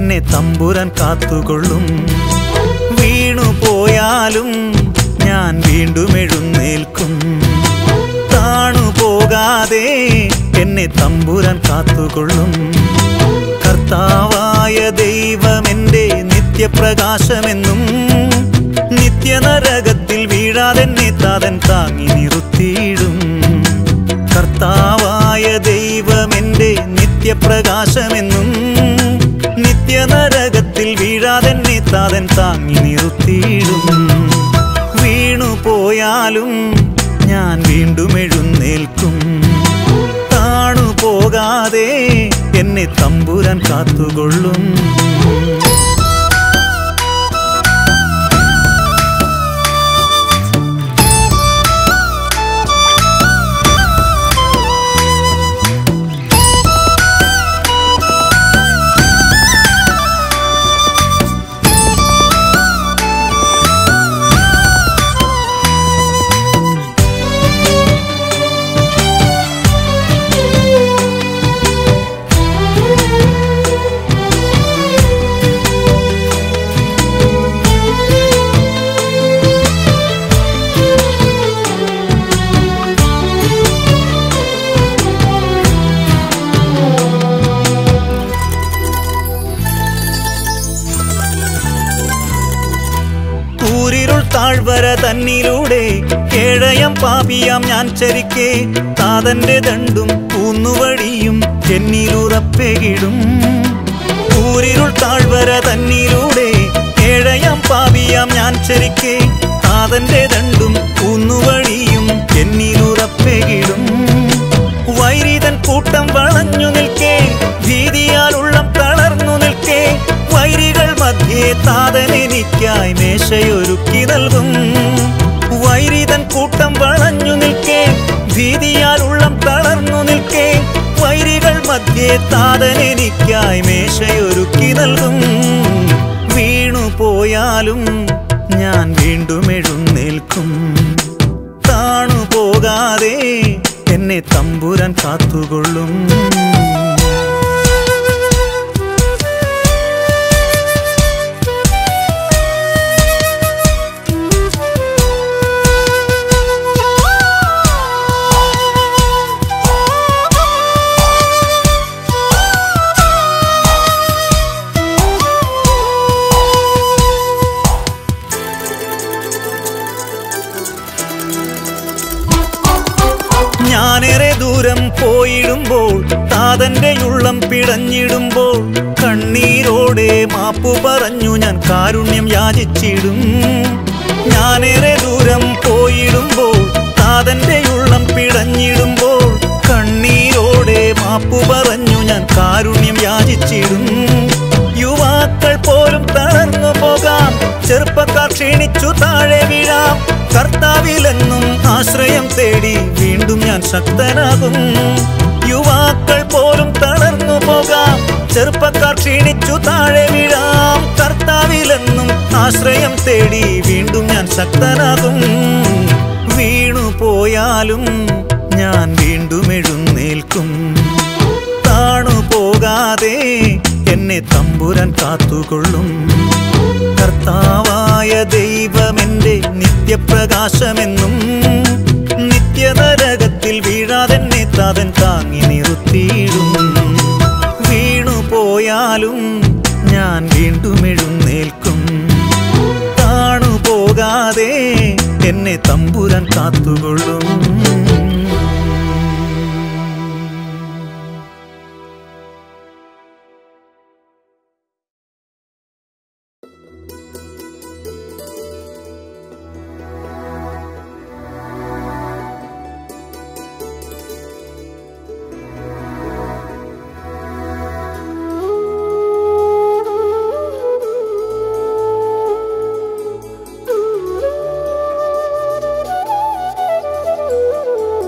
എന്നെ തമ്പുരാൻ കാത്തുകൊള്ളും വീണു പോയാലും ഞാൻ വീണ്ടും എഴുന്നേൽക്കും താണു പോകാതെ എന്നെ തമ്പുരാൻ കാത്തുകൊള്ളും കർത്താവായ ദൈവം എൻ്റെ നിത്യപ്രകാശമെന്നും നിത്യനരകത്തിൽ വീഴാതെന്നെ താതൻ താങ്ങി നിർത്തിയിടും കർത്താവായ ദൈവം എൻ്റെ നിത്യപ്രകാശമെന്നും നിത്യനരകത്തിൽ വീഴാതെന്നെ താതൻ താങ്ങി നിർത്തിയിടും വീണു പോയാലും ഞാൻ വീണ്ടും എഴുന്നേൽക്കും താണു പോകാതെ എന്നെ തമ്പുരാൻ കാത്തുകൊള്ളും കൂരിരുൾ താഴ്വര തന്നിലൂടെ കേഴയം പാപിയാം ഞാൻ ചരിക്കെ താതന്റെ ദണ്ടും കൂന്നുവഴിയും എന്നിലുറപ്പെകിടും കൂരിരുൾ താഴ്വര തന്നിലൂടെ കേഴയം പാപിയാം ഞാൻ ചരിക്കെ താതന്റെ ദണ്ടും കൂന്നുവഴിയും എന്നിലുറപ്പെകിടും വൈരിതൻ കൂട്ടം വളഞ്ഞു നിൽക്കേ ഭീതിയാൽ ഉള്ളം തളർന്നു നിൽക്കേ വൈരികൾ മധ്യേ താതൻ എനിക്കായി മേശയൊരുക്കി നൽകും വൈരിതൻ കൂട്ടം വളഞ്ഞു നിൽക്കേ ഭീതിയാൽ ഉള്ളം തളർന്നു നിൽക്കേ വൈരികൾ മധ്യേ താതൻ എനിക്കായി മേശയൊരുക്കി നൽകും വീണു പോയാലും ഞാൻ വീണ്ടും എഴുന്നേൽക്കും താണു പോകാതെ എന്നെ തമ്പുരാൻ കാത്തുകൊള്ളും ഞാനേറെ ദൂരം പോയിടുമ്പോൾ താതന്റെ ഉള്ളം പിടഞ്ഞിടുമ്പോൾ കണ്ണീരോടെ മാപ്പു പറഞ്ഞു ഞാൻ കാരുണ്യം യാചിച്ചിടും ഞാനേറെ ദൂരം പോയിടുമ്പോൾ താതന്റെ ഉള്ളം പിടഞ്ഞിടുമ്പോൾ കണ്ണീരോടെ മാപ്പു പറഞ്ഞു ഞാൻ കാരുണ്യം യാചിച്ചിടും യുവാക്കൾ പോലും തളർന്നു പോകാം ചെറുപ്പക്കാർ ക്ഷീണിച്ചു താഴെ വീഴാം കർത്താവിലെന്നും ആശ്രയം തേടി വീണ്ടും ഞാൻ ശക്തനാകും യുവാക്കൾ പോലും തളർന്നു പോകാം ചെറുപ്പക്കാർ ക്ഷീണിച്ചു താഴെ വീഴാം കർത്താവിലെന്നും ആശ്രയം തേടി വീണ്ടും ഞാൻ ശക്തനാകും വീണു പോയാലും ഞാൻ വീണ്ടും എഴുന്നേൽക്കും താണു പോകാതെ എന്നെ തമ്പുരാൻ കാത്തുകൊള്ളും കർത്താവായ ദൈവമെന്റെ നിത്യപ്രകാശമെന്നും നിത്യനരകത്തിൽ വീഴാതെന്നെ താതൻ താങ്ങി നിർത്തിയിടും വീണു പോയാലും ഞാൻ വീണ്ടും എഴുന്നേൽക്കും താണു പോകാതെ എന്നെ തമ്പുരാൻ കാത്തുകൊള്ളും Thank you.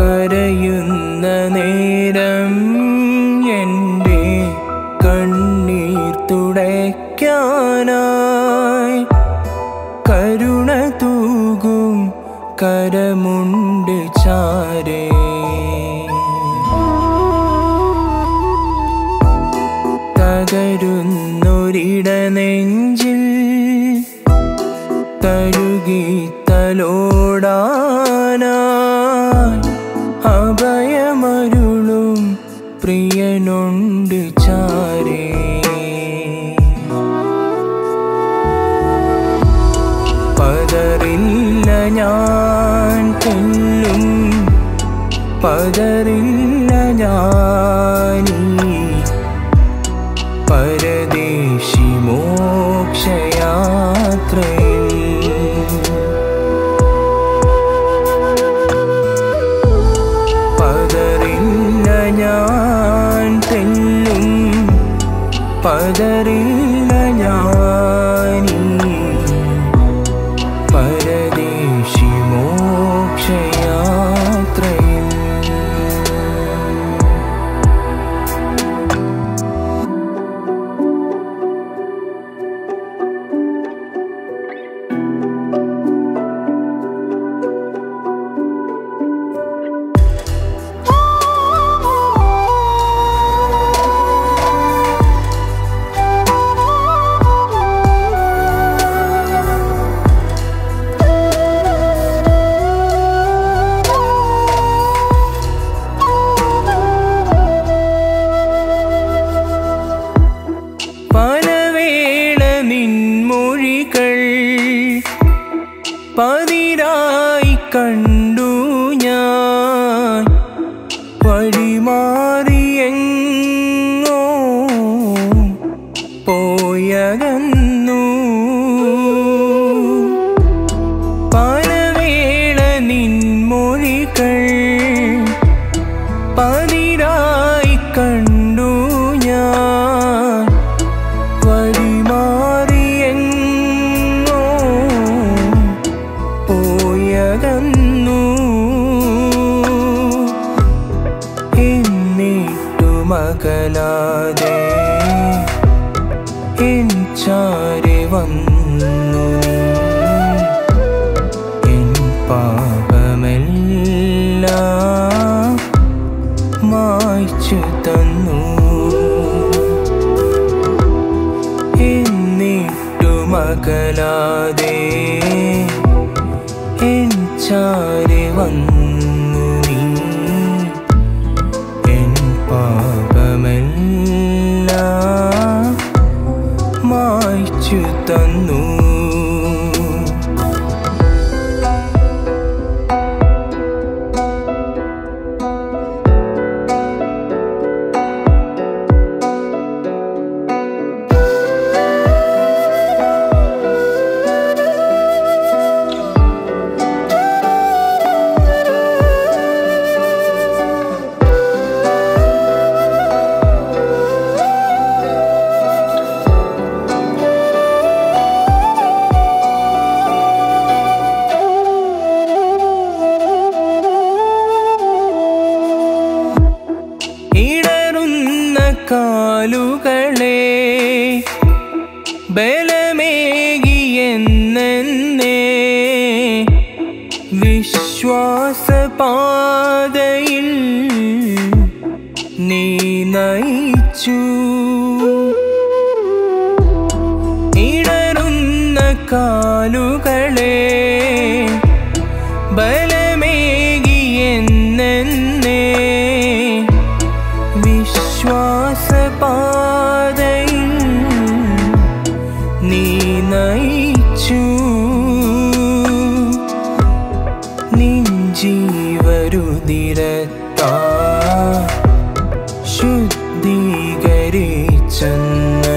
കരയുന്ന നേരം എൻ്റെ കണ്ണീർ തുടയ്ക്കാനായി കരുണ തൂകും കരമുണ്ട് ചാരേ തകരുന്നൊരിട നെഞ്ചിൽ തഴുകി തലോടാനായി അഭയമരുളും പ്രിയനുണ്ട് ചാരേ പതറില്ല ഞാൻ തെല്ലും പതറില്ല ഞാനീ പരദേശി മോക്ഷയാത്രയിൽ പതറില്ല ഞാൻ തെല്ലും പതറില്ല ഞാനീ പരദേശി മോക്ഷയാത്രയിൽ പലവേള നിൻമൊഴികൾ പതിരായി കണ്ടു ഞാൻ വഴിമാറിയെങ്ങോ പോയകന്നു പലവേള നിൻമൊഴികൾ പതിരായി കണ്ടു ഞാൻ വഴിമാറിയെങ്ങോ പോയകന്നു എന്നിട്ടു മകലാതെ എൻ ചാരി വന്നു നീ എൻ പാപമെല്ലാം മായ്ച്ചു തന്നു എന്നിട്ടു മകലാതെ എൻ ചാരി വന്നു നീ എൻ പാപമെല്ലാം മായ്ച്ചു തന്നു ഇടറുന്ന കാലുകളെ ബലമേകിയെന്നെ വിശ്വാസപാതയിൽ നീ നയിച്ചു ഇടറുന്ന കാലുകളെ ബലമേകിയെന്നെ വിശ്വാസപാതയിൽ നീ നയിച്ചു നിൻ ജീവരുതിരത്താ ശുദ്ധീകരിച്ചെന്ന്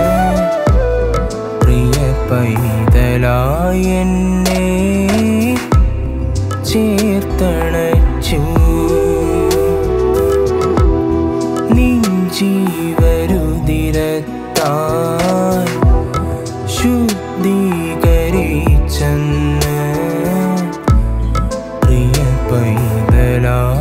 പ്രിയ പൈതലായി എന്നെ ചേർത്തണച്ചു നിൻ ജീവരുതിരത്താൽ ശുദ്ധീകരിച്ചെന്ന് പ്രിയ പൈതലായി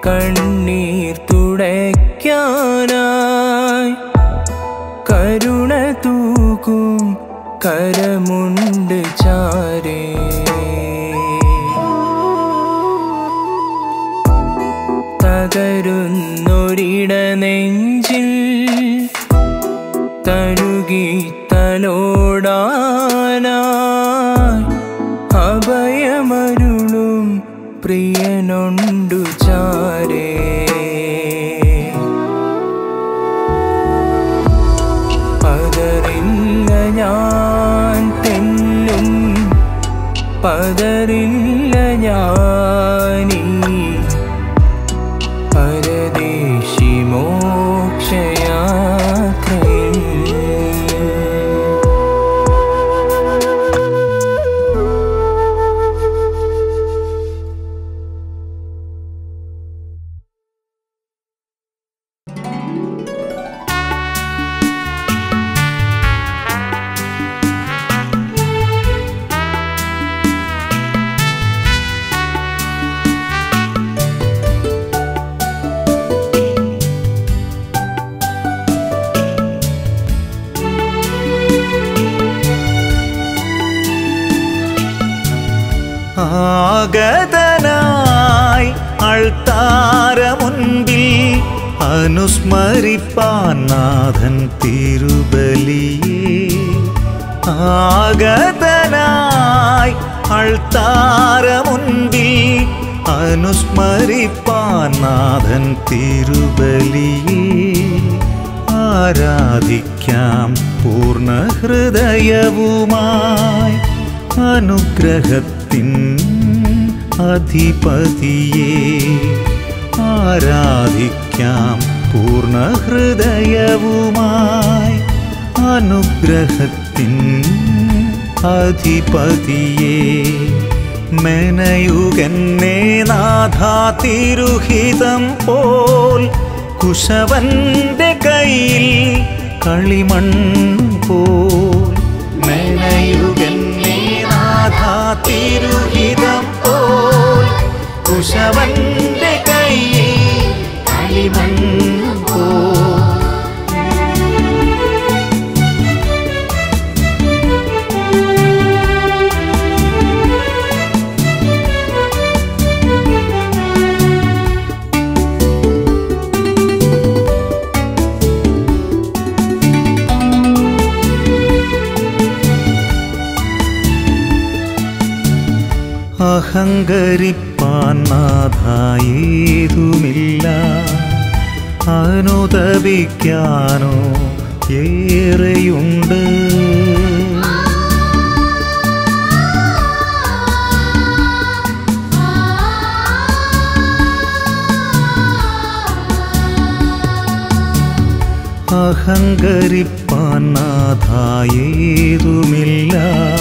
കണ്ണീർ തുടയ്ക്കാനായി കരുണ തൂക്കും കരമുണ്ട് ചാരേ തകരുന്നൊരിട നെഞ്ചിൽ തഴുകി തലോടാനായി അഭയമരുളും പ്രിയനൊണ്ടു ചാരേ പതറില്ല ഞാൻ തെല്ലും പതറില്ല ഞാനീ പരദേശി മോക്ഷയാത്രയിൽ ആഗതനായി അൾത്താര മുൻപിൽ അനുസ്മരിപ്പാൻ നാഥൻ തിരുബലിയേ ആഗതനായി അൾത്താര മുൻപിൽ അനുസ്മരിപ്പാൻ നാഥൻ തിരുബലിയേ ആരാധിക്കാം പൂർണ്ണ ഹൃദയവുമായി അനുഗ്രഹത്തിൻ അധിപതിയെ ആരാധിക്കാം പൂർണ്ണ ഹൃദയവുമായി അനുഗ്രഹത്തിൻ അധിപതിയെ മെനയുകന്നെ നാഥാ തിരുഹിതം പോൽ കുശവന്റെ കയ്യിൽ കളിമൺ പോൽ മെനയുകന്നെ നാഥാ തിരുഹിതം പോൽ കുശവന്റെ കയ്യിൽ കളിമൺ പോൽ അഹങ്കരിപ്പാൻ നാഥായേതുമില്ല അനുതപിക്കാനോ ഏറെയുണ്ട് അഹങ്കരിപ്പാൻ നാഥായേതുമില്ല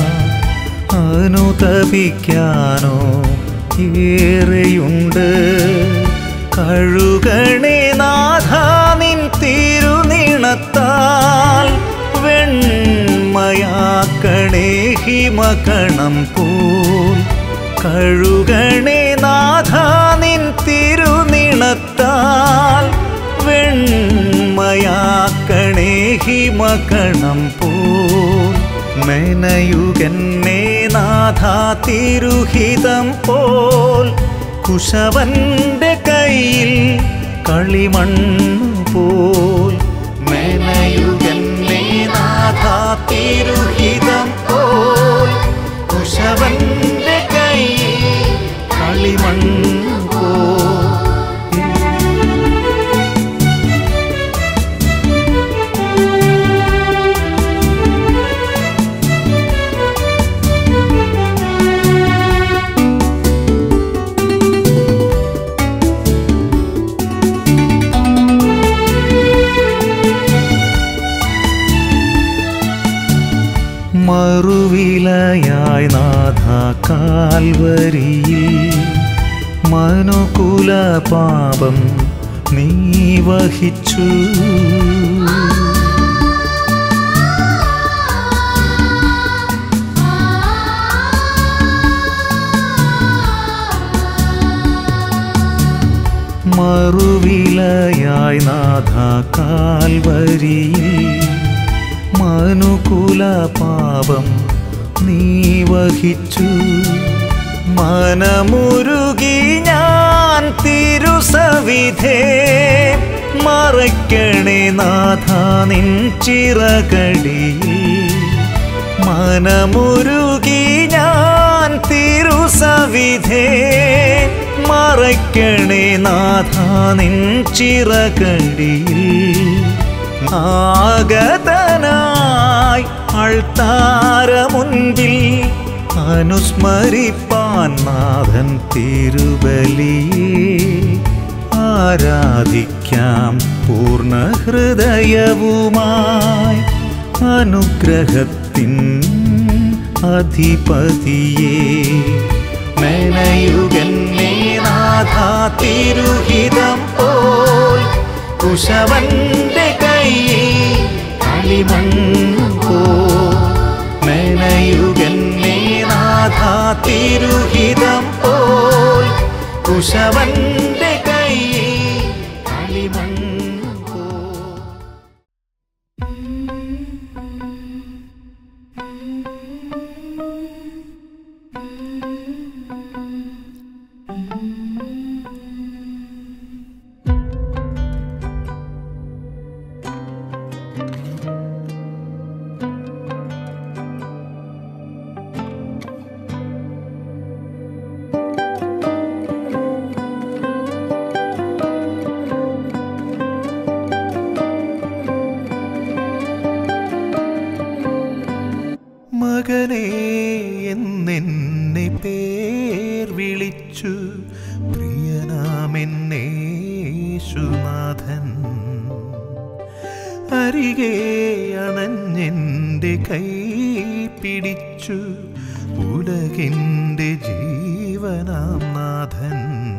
അനുതപിക്കാനോ ഏറെയുണ്ട് കഴുകണേ നാഥാ നിൻ തിരുനിണത്താൽ വെണ്മയാക്കണേ ഹിമകണം പോൽ കഴുകണേ നാഥാ നിൻ തിരുനിണത്താൽ വെണ്മയാക്കണേ ഹിമകണം പോൽ മെനയുകന്നെ നാഥാ തിരുഹിതം പോൽ കുശവന്റെ കയ്യിൽ കളിമണ്ണ് പോൽ മെനയുകന്നെ നാഥാ തിരുഹിതം പോൽ കുശവന്റെ കയ്യിൽ കളിമണ്ണ് പോൽ മറുവിലയായി നാഥ കാൽവരിയിൽ മനുകുല പാപം നീ വഹിച്ചു മറുവിലയായി നാഥ കാൽവരിയിൽ മനുകുല പാപം നീ വഹിച്ചു മനമുരുകി ഞാൻ തിരുസവിധേ മറയ്ക്കണേ നാഥ നിൻ ചിറകടിയിൽ മനമുരുകി ഞാൻ തിരുസവിധേ മറയ്ക്കണേ നാഥ നിൻ ചിറകടിയിൽ ആഗതനായി അൾത്താര മുൻപിൽ അനുസ്മരിപ്പാൻ നാഥൻ തിരുബലിയെ ആരാധിക്കാം പൂർണ്ണ ഹൃദയവുമായി അനുഗ്രഹത്തിൻ അധിപതിയെ മെനയുകന്നേ നാഥ തിരുഹിതം പോൽ കുശവന്റെ കയ്യിൽ കളിമണ്ണു പോ മെനയുകന്നേ നാഥ തിരുഹിതം പോൽ കുശവന്റെ കയ്യിൽ കളിമണ്ണു പോ മകനെ എന്നെന്നെ പേർ വിളിച്ചു പ്രിയനാമെന്നേശുനാഥൻ അരികെ അണഞ്ഞെൻ്റെ കൈ പിടിച്ചു ഉലകിൻ്റെ ജീവനാം നാഥൻ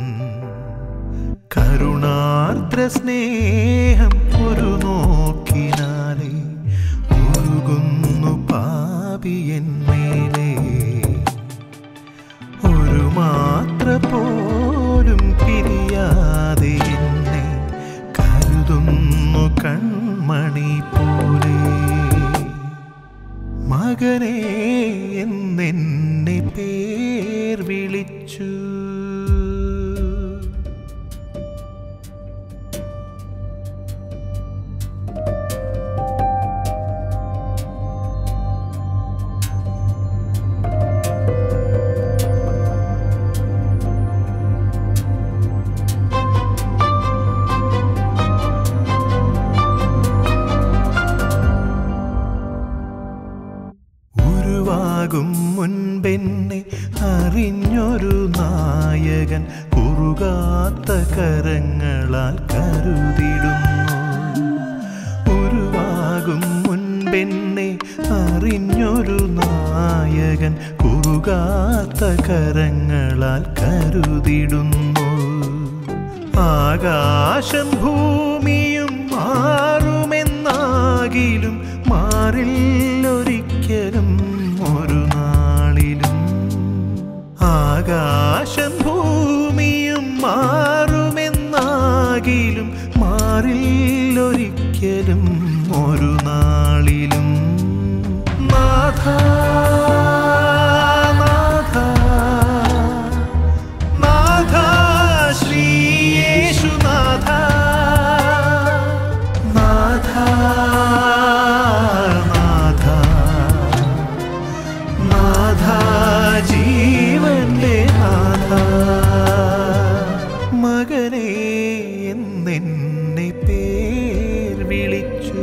കരുണാർദ്ര സ്നേഹം ഒരു നോക്കിനാലേ ഒഴുകുന്നു പാപിയൻ മേലെ ഒരു മാത്ര പോലും പിരിയാതെ എന്നെ കരുതുന്നു കൺമണി പോലെ മകനെ എന്നെന്നെ പേർ വിളിച്ചു ഉരുവാകും മുൻപെന്നെ അറിഞ്ഞൊരു നായകൻ കുറുകാത്ത കരങ്ങളാൽ കരുതിടുന്നു ഉരുവാകും മുൻപെന്നെ അറിഞ്ഞൊരു നായകൻ കുറുകാത്ത കരങ്ങളാൽ കരുതിടുന്നു ആകാശം ഭൂമിയും മാറുമെന്നാകിലും മാറില്ലൊരിക്കലും ഒരു നാളിലും ആകാശം ഭൂമിയും മാറുമെന്നാകിലും മാറില്ലൊരിക്കലും ഒരു നാളിലും നാഥ നാഥ നാഥ ശ്രീയേശുനാഥ നാഥ നാഥ നാഥ ജീവന്റെ നാഥ മകനെ എന്നെന്നെ പേർ വിളിച്ചു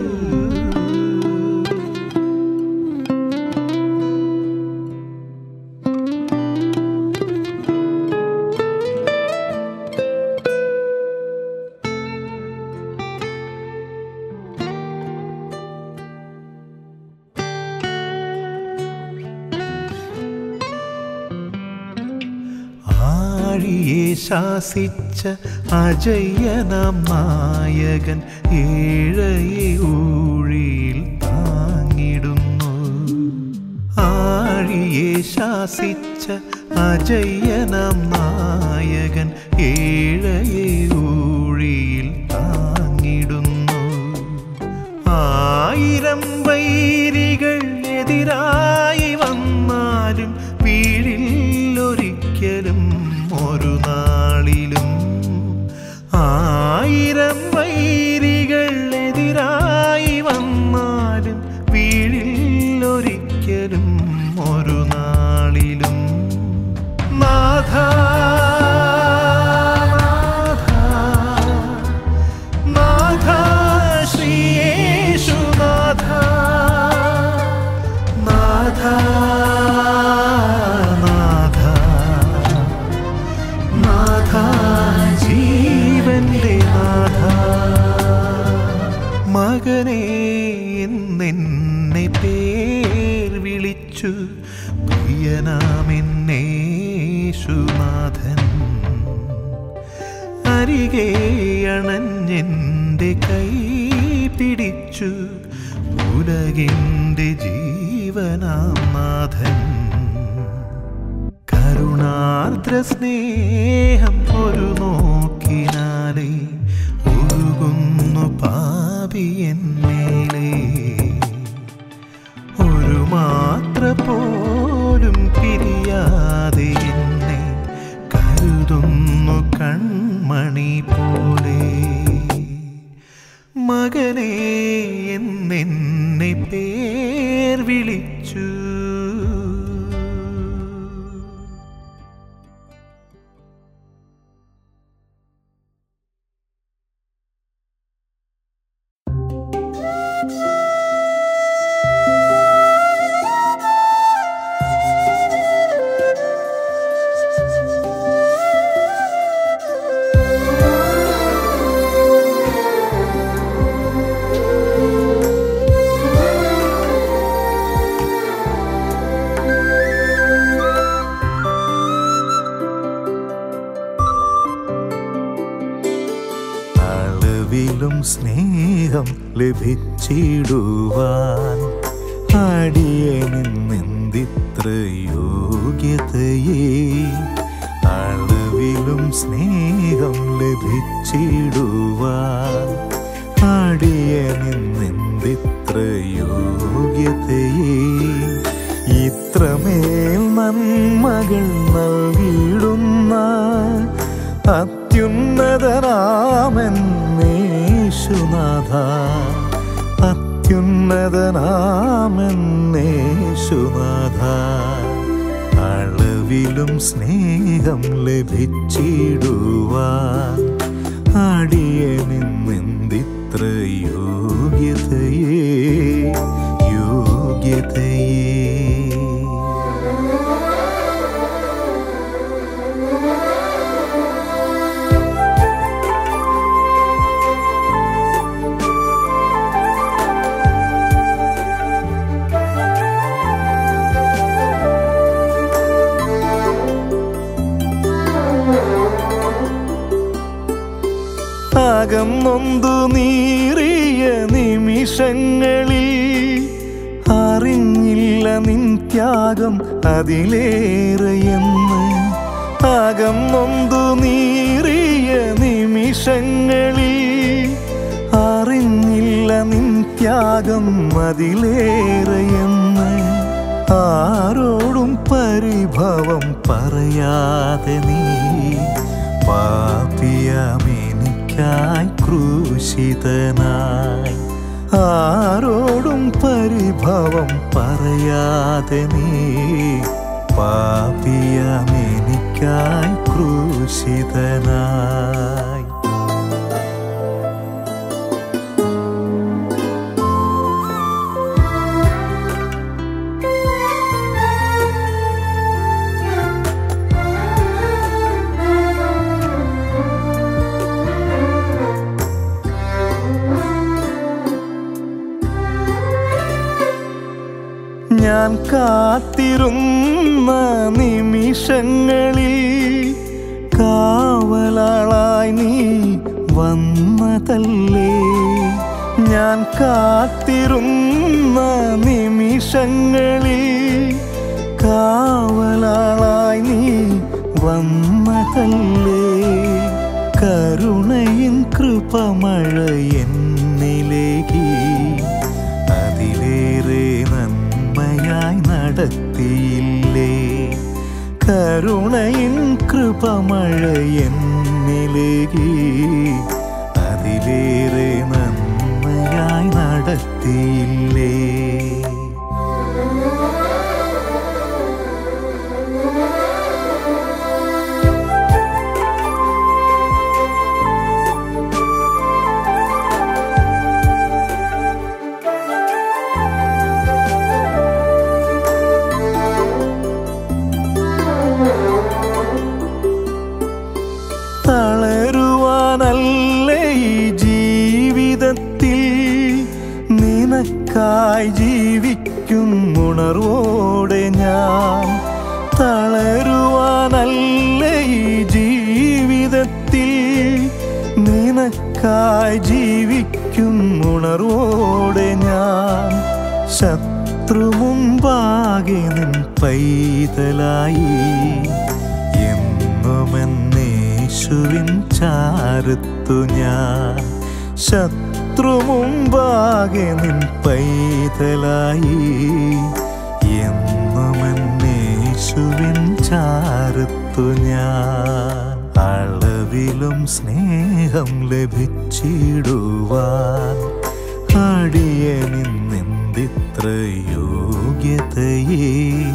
ആഴിയെ ശാസിച്ച അജയ്യനാം നായകൻ ഏഴയെ ഊഴിയിൽ താങ്ങിടുന്നു ആഴിയെ ശാസിച്ച അജയ്യനാം നായകൻ ഏഴയെ ഊഴിയിൽ മകനെ എന്നെന്നെ പേർ വിളിച്ചു പ്രിയനാമെന്നേശുനാഥൻ അരികെ അണഞ്ഞെൻ്റെ കൈ പിടിച്ചു ഉലകിൻ്റെ ജീവനാം നാഥൻ കരുണാർദ്ര സ്നേഹം ഒരു നോക്കിനാലേ ഒഴുകുന്നു പാപിയന്മേലേ ഒരു മാത്ര പോലും പിരിയാതെ എന്നെ കരുതുന്നു കൺമണി പോലെ മകനെ എന്നെന്നെ പേർ വിളിച്ചു അളവിലും സ്നേഹം ലഭിച്ചിടുവാൻ അടിയനിന്നെന്തിത്ര യോഗ്യതയെ അളവിലും സ്നേഹം ലഭിച്ചിടുവാൻ അടിയനിന്നെന്തിത്ര യോഗ്യതയെ ഇത്രമേൽ നന്മകൾ നൽകിയിടുന്ന അത്യുന്നതനാമെന്നേശുനാഥ അത്യുന്നതനാമെന്നേശുനാഥ അളവിലും സ്നേഹം ലഭിച്ചിടുവാൻ അടിയനിന്നെന്തിത്ര യോഗ്യതയേ യോഗ്യതയേ അകം നൊന്തു നീറിയ നിമിഷങ്ങളിൽ അറിഞ്ഞില്ല നിൻ ത്യാഗം അതിലേറെയെന്ന് അകം നൊന്തു നീറിയ നിമിഷങ്ങളിൽ അറിഞ്ഞില്ല നിൻ ത്യാഗം അതിലേറെയെന്ന് ആരോടും പരിഭവം പറയാതെ നീ പാപിയമെനിക്കായി ക്രൂശിതനായി ആരോടും പരിഭവം പറയാതെ നീ പാപിയമെനിക്കായി ക്രൂശിതനായി ഞാൻ കാത്തിരുന്ന നിമിഷങ്ങളിൽ കാവലാളായി നീ വന്നതല്ലേ ഞാൻ കാത്തിരുന്ന നിമിഷങ്ങളിൽ കാവലാളായി നീ വന്നതല്ലേ കരുണയിൻ കൃപമഴ എന്നിലേക്ക് അതിലേറെ നന്മയായി നടത്തിയില്ലേ കരുണയിൻ കൃപമഴ എന്നിലേക്ക് അതിലേറെ നന്മയായി നടത്തിയില്ലേ തളരുവാനല്ല ഈ ജീവിതത്തിൽ നിനക്കായി ജീവിക്കും ഉണർവോടെ ഞാൻ തളരുവാനല്ല ഈ ജീവിതത്തിൽ നിനക്കായി ജീവിക്കും ഉണർവോടെ ഞാൻ ശത്രു മുമ്പാകെ നിൻ പൈതലായി എന്നുമെന്നേശുവിൻ ചാരത്തു ഞാൻ ശത്രു മുമ്പാകെ നിൻ പൈതലായി എന്നുമെന്നേശുവിൻ ചാരത്തു ഞാൻ അളവിലും സ്നേഹം ലഭിച്ചിടുവാൻ അടിയനിന്നെന്തിത്ര യോഗ്യതയേ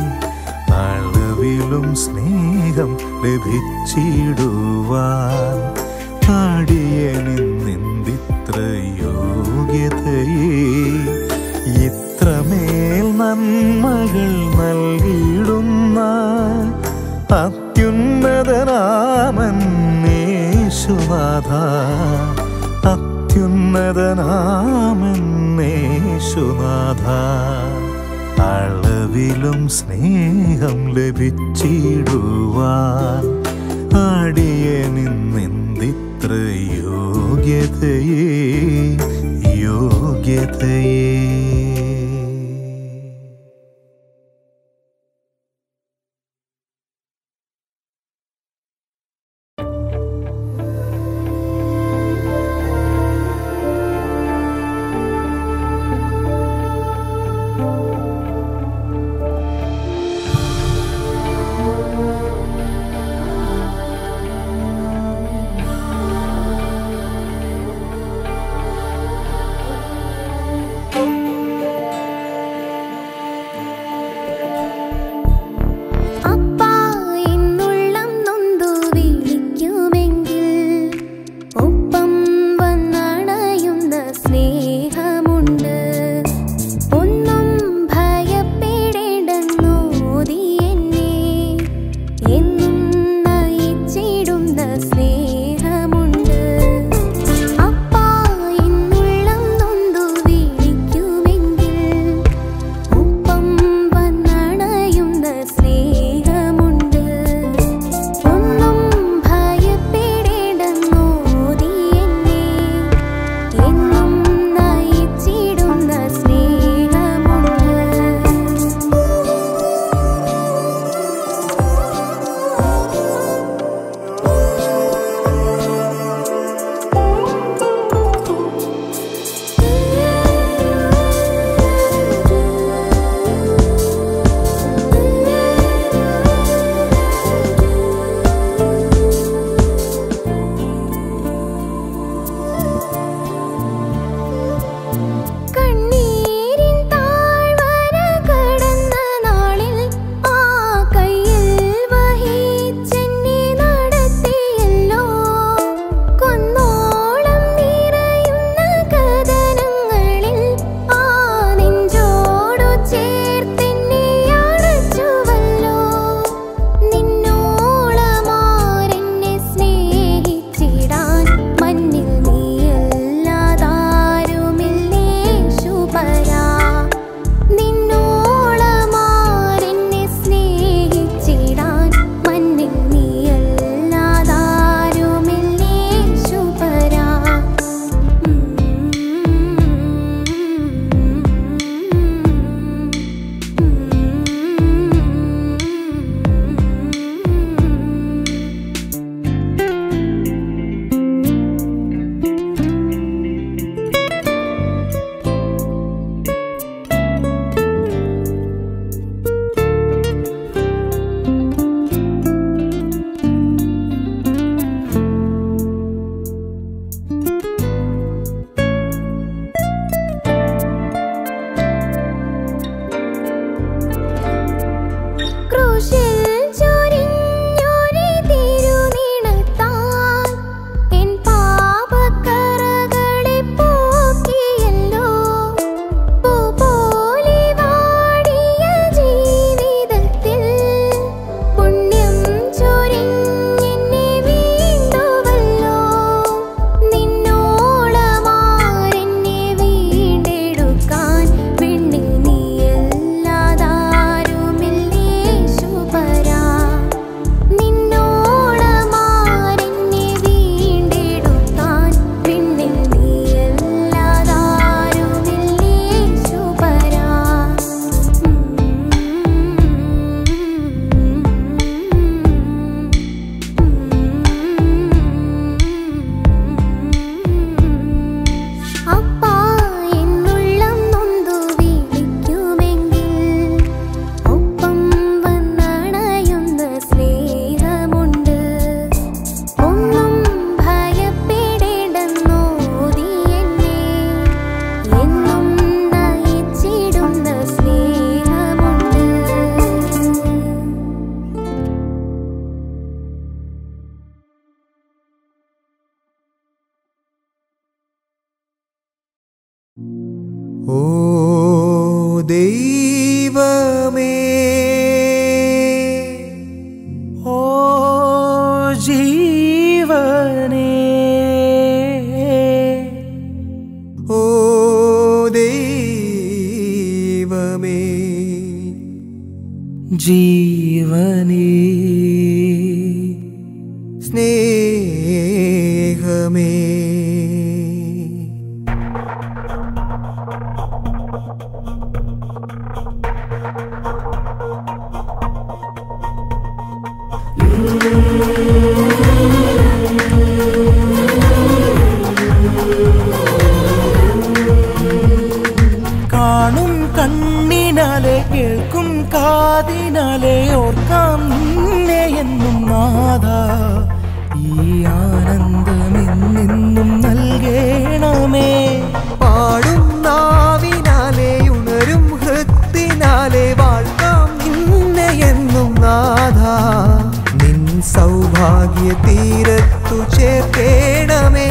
അളവിലും സ്നേഹം ലഭിച്ചിടുവാൻ അടിയനിന്നെന്തിത്ര യോഗ്യതയേ ഇത്രമേൽ നന്മകൾ നൽകിയിടുന്ന അത്യുന്നതനാമന്നേശുനാഥ അത്യുന്നതനാമന്നേശുനാഥ അളവിലും സ്നേഹം ലഭിച്ചിടുവാൻ അടിയനിന്നെന്തിത്ര യോഗ്യതയേ യോഗ്യതയേ യേശുവേ ഓ ദൈവമേ ഓ ജീവനേ ഓ ദൈവമേ ജീവനേ സ്നേഹമേ കാണും കണ്ണിനാലെ കേൾക്കും കാതിനാലെ ഓർക്കാം നിന്നെ എന്നും നാഥ ഈ ആനന്ദമെന്നെന്നും നൽകേണമേ പാടും നാവിനാലെ ഉണരും ഹൃത്തിനാലെ വാഴ്ത്താം നിന്നെ എന്നും നാഥ നിൻ സൗഭാഗ്യ തീരത്തു ചേർക്കേണമേ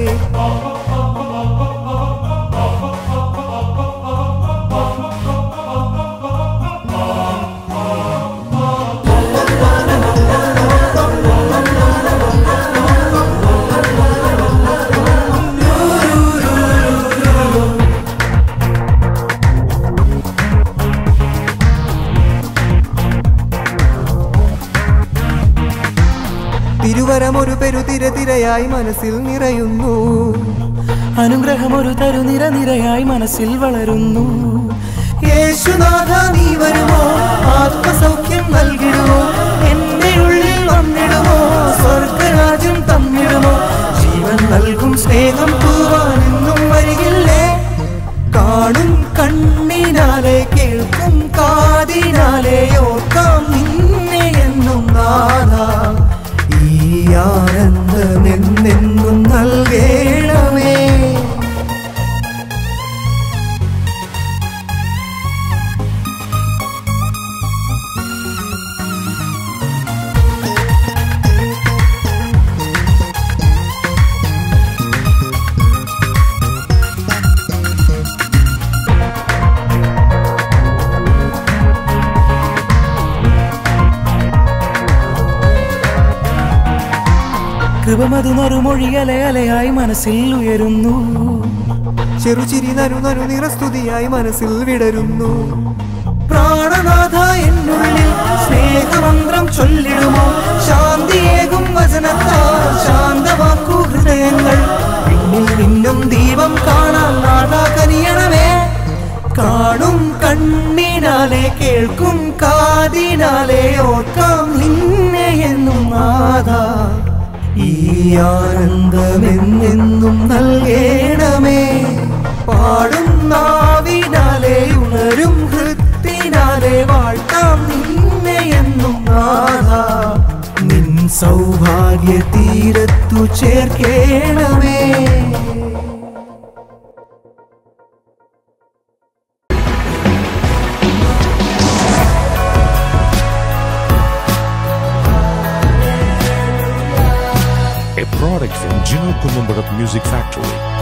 തിരുവരം ഒരു പെരുതിര തിരയായി മനസ്സിൽ നിറയുന്നു അനുഗ്രഹമൊരു തരുനിര നിരയായി മനസ്സിൽ വളരുന്നു യേശുനാഥ നീ വരുമോ ആത്മസൗഖ്യം നൽകിടുമോ എന്റെ ഉള്ളിൽ വന്നിടുമോ സ്വർഗരാജ്യം തന്നിടുമോ ജീവൻ നൽകും സ്നേഹം തൂവാനെന്നും വരികില്ലേ കാണും കണ്ണിനാലെ കേൾക്കും കാതിനാലെ ഓർക്കാം നിന്നെ എന്നും നാഥ ഈ ആനന്ദം എന്നെന്നും നൽകേണമേ കൃപമതു നറുമൊഴി അലയലയായി മനസ്സിൽ ഉയരുന്നു ചെറുചിരി നരു നരു നിറസ്തുതിയായി മനസ്സിൽ വിടരുന്നു പ്രാണനാഥ എന്നുള്ളിൽ സ്നേഹമന്ത്രം ചൊല്ലിടുമോ ശാന്തിയേകും വചനത്താൽ ശാന്തമാക്കൂ ഹൃദയങ്ങൾ പിന്നിൽ നിന്നും ദീപം കാണാൻ നാഥ കനിയണമേ കാണും കണ്ണിനാലെ കേൾക്കും കാതിനാലെ ഓർക്കാം നിന്നെ എന്നും നാഥ ഈ ആനന്ദമെന്നെന്നും നൽകേണമേ പാടും നാവിനാലെ ഉണരും ഹൃത്തിനാലെ വാഴ്ത്താം നിന്നെ എന്നും നാഥ നിൻ സൗഭാഗ്യ തീരത്തു ചേർക്കേണമേ a product from Gino Columbarat Music Factory.